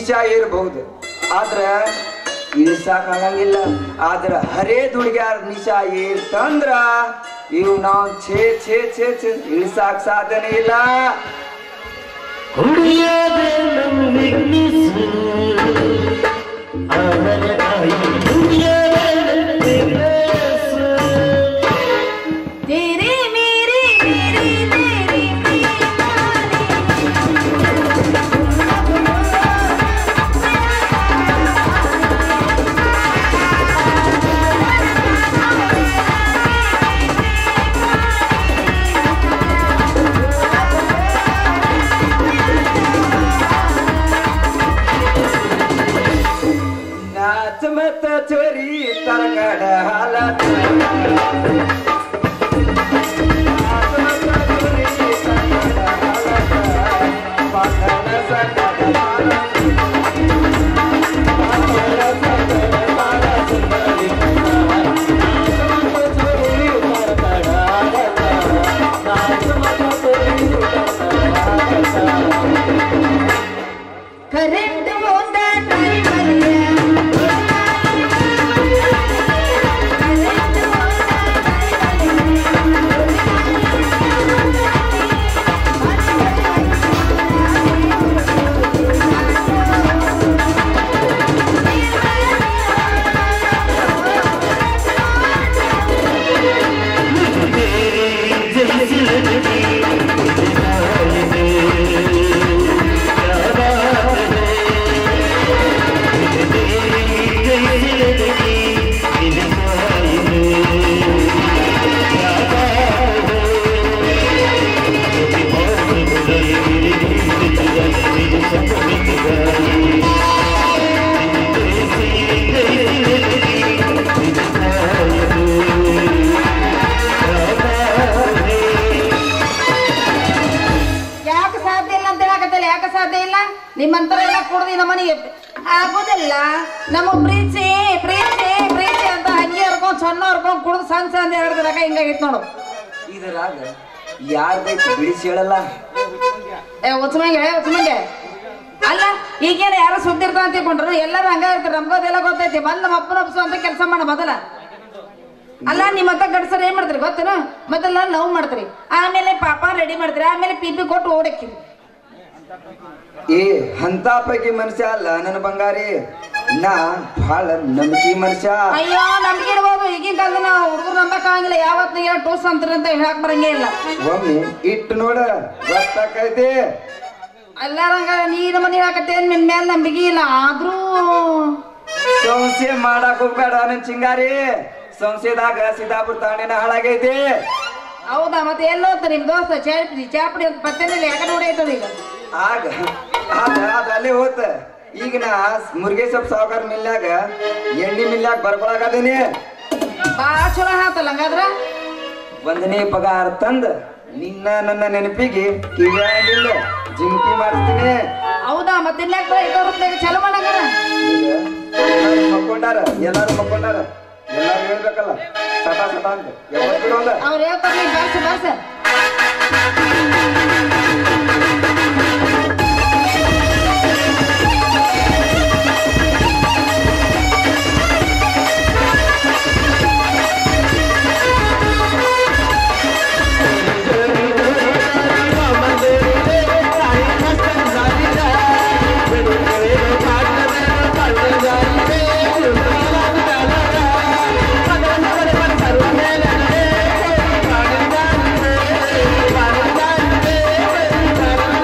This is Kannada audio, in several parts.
ನಿಶಾ ಏರ್ಬಹುದು ಆದ್ರ ಇಳಿಸಾಕಾಗಂಗಿಲ್ಲ ಆದ್ರ ಹರೇ ದುಡ್ಗ್ಯಾರ ನಿಶಾ ಏರ್ತಂದ್ರ ಇವ್ ನಾವ್ ಛೇ ಛೇ ಛೇ ಛೇ ಇಳಿಸಾಕ್ ಸಾಧ್ಯನೇ ಇಲ್ಲ ಹುಡಿಯದೆ ನಂಬಿನಿಸು ಅವರಕಾಯಿ ಹುಡಿಯದೆ ನಂಬಿನಿಸು तेरे मेरे मेरे तेरे नाच मत चोरी तरकड हालत नाच मत चोरी तरकड हालत पाखर सकट हालत पाखर सकट हालत सुंदरी नाच मत चोरी तरकड हालत नाच मत चोरी तरकड हालत करंट होता तारी मरिया करंट होता तारी जैसी लड़की दिखाई दे क्या बात है तेरी जैसी लड़की दिखाई दे क्या बात है बहुत बुलाई मेरी नींद चुराई मेरी सपने चुराई जैसी जैसी लड़की दिखाई दे ಯಾಕೆ ಸಾಧ್ಯ ಇಲ್ಲ ಅಂತ ಹೇಳಕತ್ತಲ್ಲ ಯಾಕೆ ಸಾಧ್ಯ ಇಲ್ಲ ನಿಮ್ಮಂತರ ಎಲ್ಲ ಕುಡ್ದು ನಮ್ಮ ಮನೆಗೆ ಆಗೋದಿಲ್ಲ ನಮ್ಮ ಪ್ರೀತಿ ಪ್ರೀತಿ ಪ್ರೀತಿ ಅಂತ ಹಂಗೆ ಹರ್ಕೊಂಡ್ ಸಣ್ಣ ಹರ್ಕೊಂಡ್ ಕುಡ್ದು ಸಣ್ಣ ಸಣ್ಣ ಹಿಡ್ದಾಗ ಹಿಂಗಾಗಿತ್ತು ನೋಡು ಇದರಾಗ ಯಾರ್ದೈತಿ ಬಿಡಿಸಿ ಹೇಳಲ್ಲ ಏ ಉಚ್ಮಂಗೆ ಉಚ್ಮಂಗೆ ಅಲ್ಲ ಈಗೇನು ಯಾರು ಸುದ್ದಿ ಇರ್ತಾವ ಅಂತ ತಿಳ್ಕೊಂಡ್ರು ಎಲ್ಲರೂ ಹಂಗ ಇರ್ತಾರೆ ನಮ್ಗೋದೆಲ್ಲ ಗೊತ್ತೈತಿ ಬಂದ್ ನಮ್ಮ ಅಪ್ಪನ ಅಪ್ಸು ಅಂತ ಕೆಲಸ ಮಾಡ ಮೊದಲ ಅಲ್ಲ ನಿಮ್ಮ ಹತ್ತ ಗಡ್ಸರ್ ಏನ್ ಮಾಡ್ತೀರಿ ಗೊತ್ತೇನ ಮೊದಲ ಲವ್ ಮಾಡ್ತೀರಿ ಆಮೇಲೆ ಪಾಪ ರೆಡಿ ಮಾಡ್ತೀರಿ ಆಮೇಲೆ ಪಿ ಪಿ ಕೊಟ್ಟು ಓಡಕ್ಕಿರಿ ಏ ಅಂತ ಪೈಕಿ ಮನುಷ್ಯ ಅಲ್ಲ ನನ್ನ ಬಂಗಾರಿ ನಾ ಬಹಳ ನಂಬಿಕೆ ಮನುಷ್ಯ ಅಯ್ಯೋ ನಮ್ಗೆ ಇರ್ಬೋದು ಈಗಿನ ಕಾಲದ ಹುಡುಗರು ನಂಬಕ್ ಆಗಂಗಿಲ್ಲ ಯಾವತ್ತು ಏನೋ ಟೂಸ್ ಅಂತಾರೆ ಅಂತ ಹೇಳಕ್ ಬರಂಗೇ ಇಲ್ಲ ಒಮ್ಮೆ ಇಟ್ಟು ನೋಡ ಗೊತ್ತಾಕೈತಿ ಎಲ್ಲಾರಂಗ ನೀರ ಮನಿ ಹಾಕತ್ತೇನ್ ನಿನ್ ಮೇಲೆ ನಂಬಿಕೆ ಇಲ್ಲ ಆದ್ರೂ ಸಂಶಯ ಮಾಡಕ್ ಹೋಗ್ಬೇಡ ನನ್ ಚಿಂಗಾರಿ ಸಂಶಯದಾಗ ಸಿದ್ದಾಪುರ ತಾಂಡಿನ ಹಾಳಾಗೈತಿ ಹೌದಾ ಮತ್ತೆ ಎಲ್ಲಿ ಹೋಗ್ತಾರೆ ನಿಮ್ ದೋಸ್ತ ಚಾಪಡಿ ಚಾಪಡಿ ಅಂತ ಪತ್ತೆನಲ್ಲಿ ಯಾಕಡೆ ಹೊಡೆಯುತ್ತದೆ ಈಗ ಆಗ ಅದ ಅದ ಅಲ್ಲೇ ಹೋತ ಈಗ ನಾ ಮುರುಗೇಶಪ್ಪ ಸಾವುಕಾರ ಮಿಲ್ಲಾಗ ಎಣ್ಣೆ ಮಿಲ್ಲಾಗ ಬರ್ಕೊಳಕದೀನಿ ಬಾಳ ಚಲೋ ಹಾತಲ್ಲ ಹಂಗಾದ್ರ ಒಂದನೇ ಪಗಾರ ತಂದ ನಿನ್ನ ನನ್ನ ನೆನಪಿಗೆ ಕಿವಿಯಾಗಿಲ್ಲ ಜಿಂಕಿ ಮಾಡಿಸ್ತೀನಿ ಹೌದಾ ಮತ್ತೆ ಇನ್ಯಾಕ ಐನೂರು ರೂಪಾಯಿಗೆ ಚಲೋ ಮಾಡಂಗಾರ ಈಗ ಎಲ್ಲಾರು ಮಕ್ಕೊಂಡಾರ ಎಲ್ಲಾರು ಮಕ್ಕೊಂಡಾರ ಎಲ್ಲಾರು ಹೇಳ್ಬೇಕಲ್ಲ ಸಟ ಸಟ ಅಂತ ಯಾವತ್ತು ಬಿಡೋಲ್ಲ ಅವ್ರು ಹೇಳ್ತಾರೆ ನೀ ಬರ್ಸ ಬರ್ಸ रे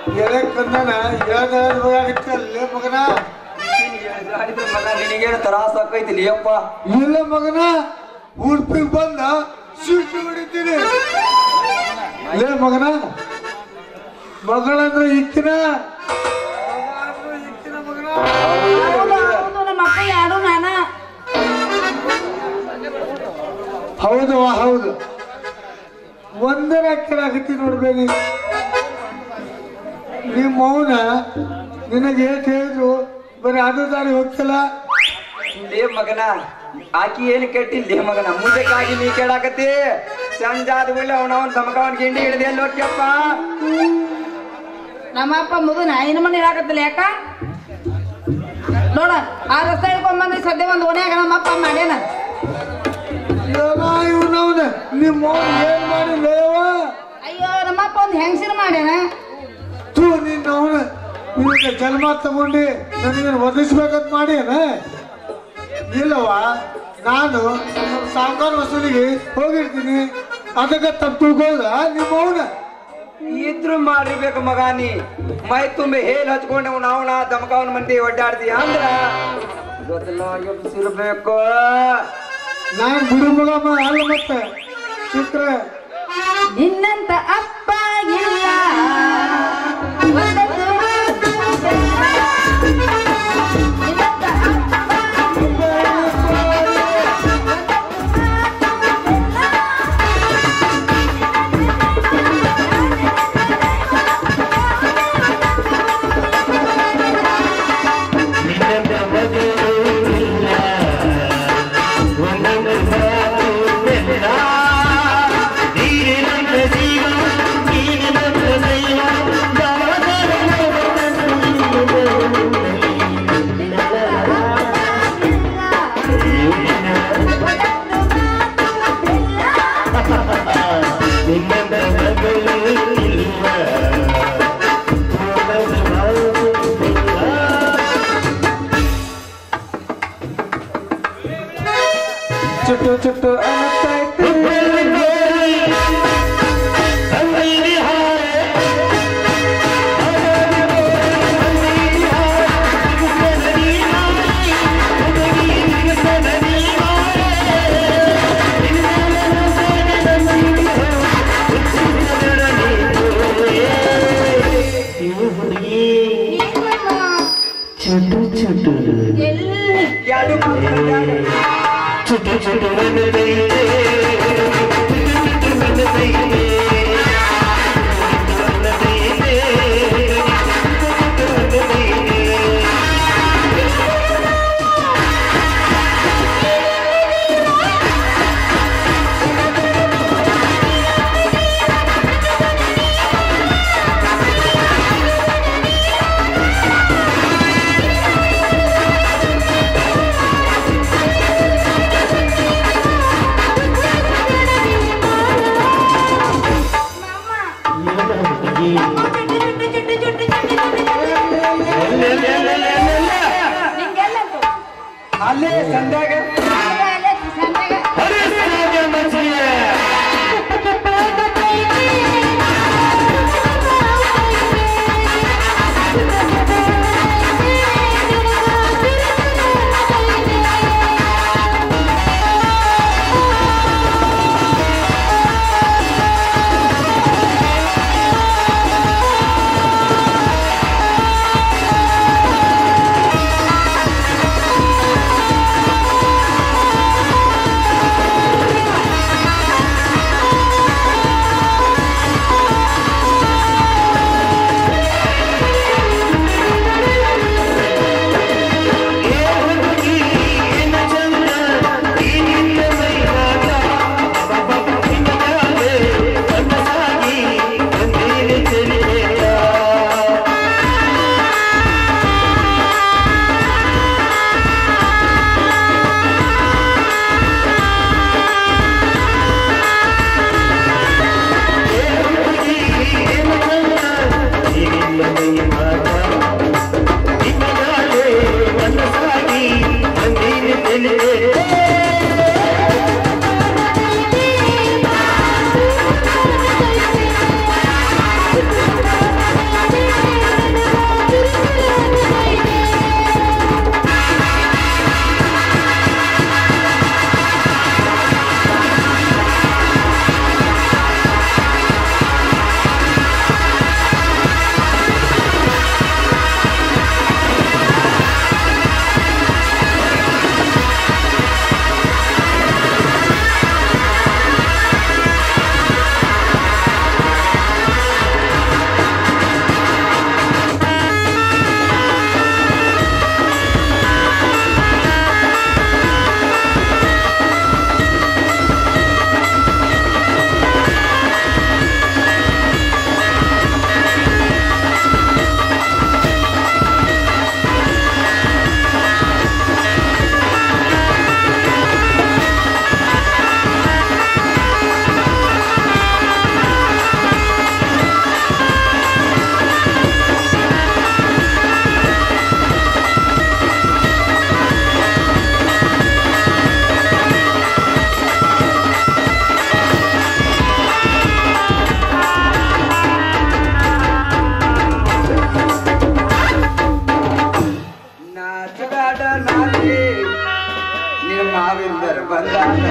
ಎದಕ್ ಬಂದಾನ ಹೇಳ್ದ ಆಗತ್ತಲ್ಲೇ ಮಗನ ನೀನ್ ಹೇಳಿದ್ರೆ ಆಯ್ತು ಮಗ ನಿನಗೇನು ತ್ರಾಸ ಆಕೈತಿ ಲಿಯಪ್ಪ ಇಲ್ಲ ಮಗನ ಉಡುಪಿಗೆ ಬಂದ ಸಿಟ್ಟು ಹೊಡಿತೀನಿ ಲೇ ಮಗನ ಮಗಳಂದ್ರೆ ಇಕ್ಕಿನ ಮಗ ಅಂದ್ರೆ ಇಕ್ಕಿನ ಮಗನ ಹೌದು, ಹೌದು, ನಮ್ಮ ಅಪ್ಪ ಯಾರು ನಾನ ಹೌದವ ಹೌದು ಒಂದರ ಅಕ್ಕರಾಗತ್ತಿ ನೋಡ್ಬೇಡಿ ನಿಮ್ಮ ಮೌನ ನಿನಗೆ ಏಟ್ ಹೇಳಿದ್ರು ಬರೀ ಅದು ದಾರಿ ಹೋಗ್ತಿಲ್ಲ ಲೇ ಮಗನ ಆಕಿ ಏನು ಕೆಟ್ಟಿ ಲೇ ಮಗನ ಮುಂದಕ್ಕಾಗಿ ನೀ ಕೇಳಾಕತ್ತಿ ಸಂಜಾದ ಬಿಡ್ಲಿ ಅವನ ಅವನ್ ತಮಕವನ್ ಗಿಂಡಿ ಹಿಡಿದೆ ಎಲ್ಲಿ ಹೋಗ್ಯಪ್ಪ ನಮ್ಮ ಅಪ್ಪ ಮುದುನ ಇನ್ನು ಮನೆ ಹೇಳಕತ್ತಿಲ್ಲ ಯಾಕ ನೋಡ ಆ ರಸ್ತೆ ಹಿಡ್ಕೊಂಡ್ ಬಂದ್ರೆ ಸದ್ಯ ಒಂದು ಓಣ್ಯಾಗ ನಮ್ಮ ಅಪ್ಪ ಮಾಡ್ಯಾನ ಇವನವನ ನಿಮ್ಮ ಮೌನ ಏನ್ ಮಾಡಿ ಲೇವ ಅಯ್ಯೋ ನಮ್ಮ ಅಪ್ಪ ಒಂದು ಹೆಂಗಸಿನ ಮಾಡ್ಯಾನ ತೂ ನಿನ್ನ ಅವನ ನಿನಗೆ ಜನ್ಮ ತಗೊಂಡು ನನಗೆ ಒದಿಸ್ಬೇಕಂತ ಮಾಡ್ಯಾನ ಇಲ್ಲವ ನಾನು ನಮ್ಮ ಸಾವುಕಾರ ವಸೂಲಿಗೆ ಹೋಗಿರ್ತೀನಿ ಅದಕ್ಕೆ ತಪ್ಪು ತಿಳ್ಕೋದ ನಿಮ್ಮ ಅವನ ಇದ್ರು ಮಾಡಿರ್ಬೇಕು ಮಗ ನೀ ಮೈ ತುಂಬಿ ಹೇಲ್ ಹಚ್ಕೊಂಡು ಅವನ ದಮಕವನ್ ಮಂದಿ ಒಡ್ಡಾಡ್ತಿ ಅಂದ್ರ ಗೊತ್ತಿಲ್ಲ ಎಬ್ಸಿರ್ಬೇಕು ನಾನು ಬಿಡು ಮಗ ಮ- ಅಲ್ಲ ಮತ್ತೆ ಚಿತ್ರ ನಿನ್ನಂತ ಅಪ್ಪ ಇಲ್ಲ ಒಂದೊಂದು ಮಾತು ಬೆಲ್ಲ. ನಿನ್ನಂತ ಅಪ್ಪ ಇಲ್ಲ. ಒಂದೊಂದು ಮಾತು ಬೆಲ್ಲ. ನಿನ್ನ ಮಗಳು ಇಲ್ಲ ಒಂದೊಂದು ಮಾತು ಬೆಲ್ಲ ನೀರಿನ ಜೀವ ನೀರಿನ ದೈವ ನಿನ್ನ ಮಗಳು ಇಲ್ಲ ಒಂದೊಂದು ಮಾತು ಬೆಲ್ಲ ಚುಟ್ಟು ಚುಟ್ಟು ಅನ್ನತ್ತೈತಿ ಚುಟು ಚುಟು ಎಲ್ಲಿ ಎರಡು ಮಾತಾಡ್ಯಾರ. ಚುಟು ಚುಟು ನನ್ನದೈತೆ ನನ್ನದೈತೆ ನನ್ನದೈತೆ ನನ್ನದೈತೆ ನಿಂಗೆಲ್ಲಂತು ಅಲ್ಲೇ ಸಂಧ್ಯಾಗ ಅಲ್ಲೇ ಸಂಜೆಗೆ ಿ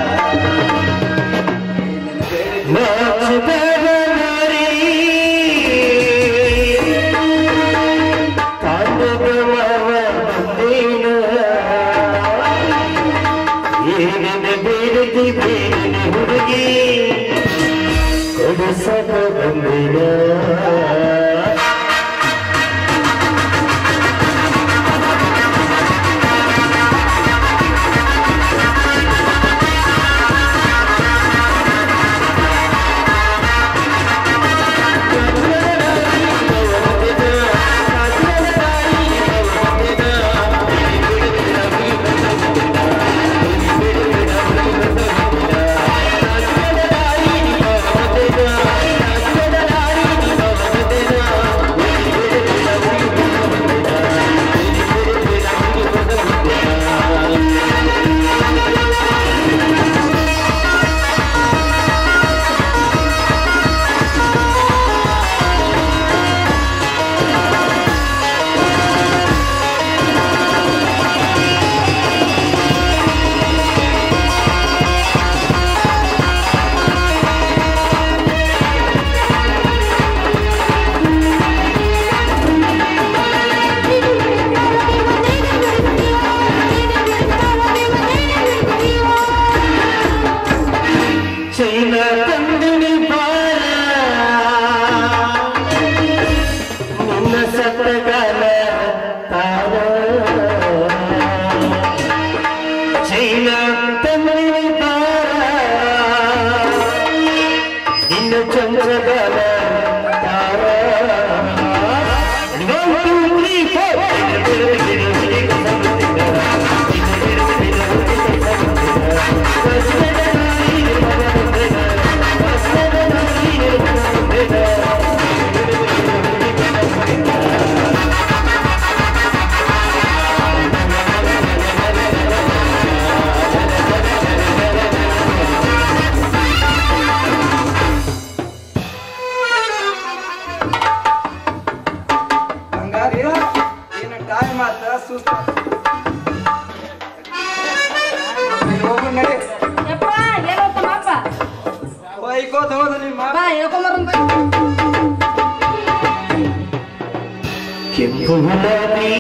ಹುಡುಗಿ ಕೊಡಿಸದ ಬಂದಿನ ಚೈನಾ ತಂದಿನಿ ಬಾರ ನಿನ್ನ ಸತ್ತಗಾಲ ತಾರ ಚೈನಾ ತಂದಿನಿ ಬಾರ ನಿನ್ನ ಚಂದ್ರಗಾಲ ತಾರ One, two, three, four. ಹಂಗಾರಿ ಏನ ಟೈಮ್ ಆತ ಸುಸ್ತ ಹೋಗು ನಡಿ ಯಪ್ಪ ಏನೋ ತಮ್ಮಪ್ಪ ಬೈಕೋತ್ ಹೋದ ನಿಮ್ಮ ಬಾ ಹೇಳ್ಕೊಂಬರಂತ ಕೆಂಪು ಗುಲಾಬಿ